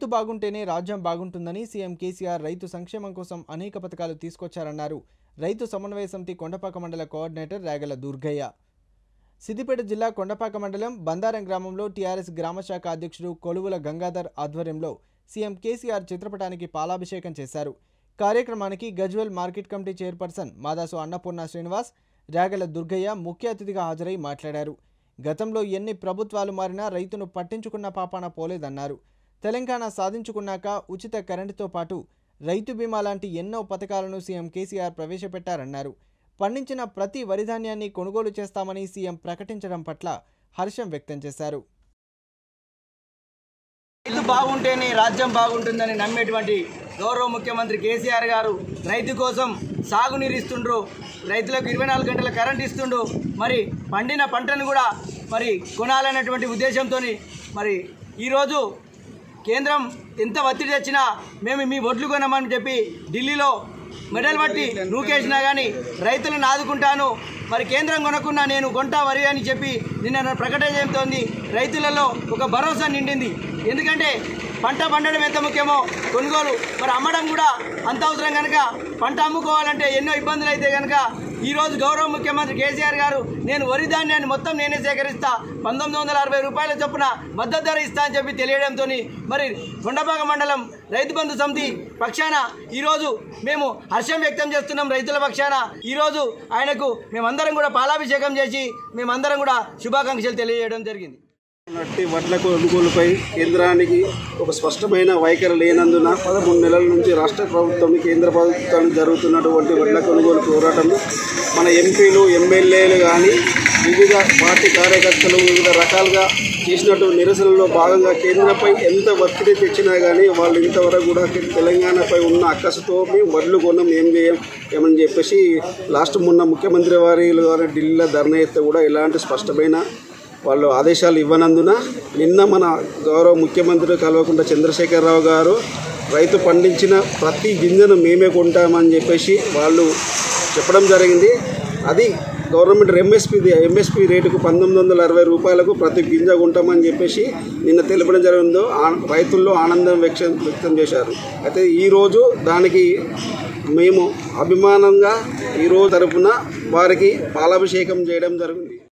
రైతు బాగుంటేనే రాజ్యం బాగుంటుందని సీఎం కేసీఆర్ రైతు సంక్షేమం కోసం అనేక పథకాలు తీసుకొచ్చారన్నారు రైతు సమన్వయ సమితి కొండపాక మండల కోఆర్డినేటర్ రాగల దుర్గయ్య సిద్దిపేట జిల్లా కొండపాక మండలం బందారం గ్రామంలో టీఆర్ఎస్ గ్రామశాఖ అధ్యక్షుడు కొలువుల గంగాధర్ ఆధ్వర్యంలో సీఎం కేసీఆర్ చిత్రపటానికి పాలాభిషేకం చేశారు కార్యక్రమానికి Gajwel market committee chairperson Madasu Annapurna Srinivas Ragala Durgaiah ముఖ్య అతిథిగా హాజరై మాట్లాడారు గతంలో ఎన్ని ప్రభుత్వాలు మారినా రైతును పట్టించుకున్న పాపాన పోలేదన్నారు తెలంగాణ సాధించుకున్నాక ఉచిత కరెంటుతో పాటు రైతు బీమా లాంటి ఎన్నో పథకాలను సీఎం కేసీఆర్ ప్రవేశపెట్టారన్నారు పండించిన ప్రతి వరిధాన్యాన్ని కొనుగోలు చేస్తామని సీఎం ప్రకటించడం పట్ల హర్షం వ్యక్తం చేశారు రైతు బాగుంటేనే రాజ్యం బాగుంటుందని నమ్మేటువంటి గౌరవ ముఖ్యమంత్రి కేసీఆర్ గారు రైతు కోసం సాగునీరు ఇస్తుండ్రు రైతులకు ఇరవై నాలుగు గంటల కరెంట్ ఇస్తుండ్రు మరి పండిన పంటను కూడా మరి కొనాలనేటువంటి ఉద్దేశంతో మరి ఈరోజు కేంద్రం ఎంత ఒత్తిడి తెచ్చినా మేము మీ ఒడ్లు కొనమని చెప్పి ఢిల్లీలో మెడల్ పట్టి నూకేసినా కానీ రైతులను ఆదుకుంటాను మరి కేంద్రం కొనకున్నా నేను కొంటా వరి అని చెప్పి నిన్న ప్రకటన చేస్తోంది రైతులలో ఒక భరోసా నిండింది ఎందుకంటే పంట పండడం ఎంత ముఖ్యమో కొనుగోలు మరి అమ్మడం కూడా అంత అవసరం కనుక పంట అమ్ముకోవాలంటే ఎన్నో ఇబ్బందులు అయితే కనుక ఈరోజు గౌరవ ముఖ్యమంత్రి కేసీఆర్ గారు నేను వరి ధాన్యాన్ని మొత్తం నేనే సేకరిస్తా పంతొమ్మిది వందల అరవై రూపాయల చొప్పున మద్దతు ధర ఇస్తా అని చెప్పి తెలియడంతో మరి కొండపాక మండలం రైతు బంధు సమితి పక్షాన ఈరోజు మేము హర్షం వ్యక్తం చేస్తున్నాం రైతుల పక్షాన ఈరోజు ఆయనకు మేమందరం కూడా పాలాభిషేకం చేసి మేమందరం కూడా శుభాకాంక్షలు తెలియజేయడం జరిగింది నట్టి వడ్ల కొనుగోలుపై కేంద్రానికి ఒక స్పష్టమైన వైఖరి లేనందున పదమూడు నెలల నుంచి రాష్ట్ర ప్రభుత్వం కేంద్ర ప్రభుత్వం జరుగుతున్నటువంటి వడ్ల కొనుగోలు పోరాటంలో మన ఎంపీలు ఎమ్మెల్యేలు కానీ వివిధ పార్టీ కార్యకర్తలు వివిధ రకాలుగా చేసినట్టు నిరసనలో భాగంగా కేంద్రంపై ఎంత ఒత్తిడి తెచ్చినా కానీ వాళ్ళు ఇంతవరకు కూడా తెలంగాణపై ఉన్న అక్కసుతో మేము వడ్లు కొన్నాం ఏం చేయం ఏమని చెప్పేసి లాస్ట్ మొన్న ముఖ్యమంత్రి వారిలు గారు ఢిల్లీలో ధర్నా ఎత్తే కూడా ఎలాంటి స్పష్టమైన వాళ్ళు ఆదేశాలు ఇవ్వనందున నిన్న మన గౌరవ ముఖ్యమంత్రి కల్వకుంట్ల చంద్రశేఖరరావు గారు రైతు పండించిన ప్రతి గింజను మేమే కొంటామని చెప్పేసి వాళ్ళు చెప్పడం జరిగింది అది గవర్నమెంట్ ఎంఎస్పి ఎంఎస్పి రేటుకు పంతొమ్మిది వందల అరవై రూపాయలకు ప్రతి గింజ కొంటామని చెప్పేసి నిన్న తెలపడం జరిగిందో ఆ- రైతుల్లో ఆనందం వ్యక్తం వ్యక్తం చేశారు అయితే ఈరోజు దానికి మేము అభిమానంగా ఈరోజు తరపున వారికి పాలాభిషేకం చేయడం జరిగింది